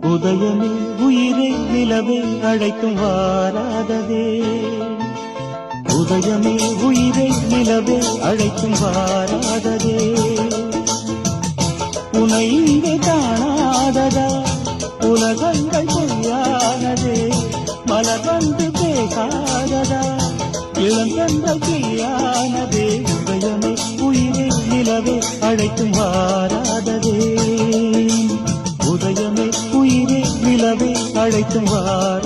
உதயமே உயிரை நிலவே அழைக்கும் வாராததே உதயமே உயிரை நிலவே அழைக்கும் வாராததே உனை இங்கே காணாததா உலகங்கள் பொய்யானதே மலர் வந்து பேசாததா இளங்கன்ற தீயானதே உதயமே உயிரை நிலவே அழைக்கும் வாராததே உதயமே உயிரே நிலவே அழைக்கும் வார